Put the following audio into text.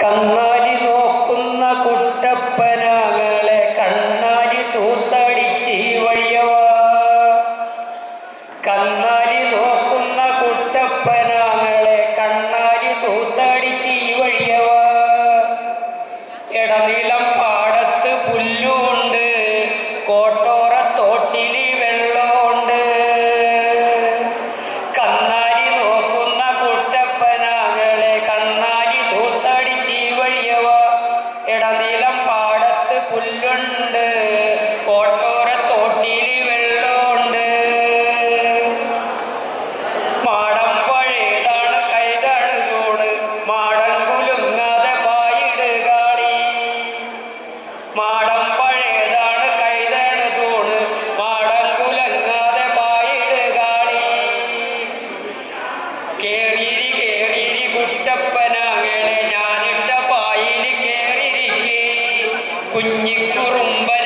കന്നാലി നോക്കുന്ന കുട്ടപ്പനാങ്ങളെ കണ്ണാലി തൂത്തടിച്ച് വഴിയവാ കന്നാലി നോക്കുന്ന കുട്ടപ്പനാങ്ങളെ കണ്ണാലി തൂത്തടിച്ച് വഴിയവാ ഇടനീളം പാടത്ത് പുല്ലുണ്ട് കോട്ടോറ തോട്ടില് വെള്ളമുണ്ട് കന്നാലി നോക്കുന്ന കുട്ടപ്പനാങ്ങളെ കണ്ണാലി തൂത്തടിച്ച് വഴിയവ ഇടനീളം പാടത്ത് പുല്ലുണ്ട് കോട്ടോറ തോട്ടില് വെള്ളമുണ്ട് മാടം പഴയതാണ് കൈതാണ് കൂട് മാടം കുലുങ്ങാതെ പായിടുകാളി മാടം പഴയതാണ് കൈതാണ് തൂണ് മാടം കുലങ്ങാതെ പായിടുകാളി കേറിയിരി കേറിയിരി കുട്ടപ്പനാങ്ങളെ ഞാനിട്ട പായിൽ കേറിയിരിക്കേ കുഞ്ഞിക്കുറുമ്പൻ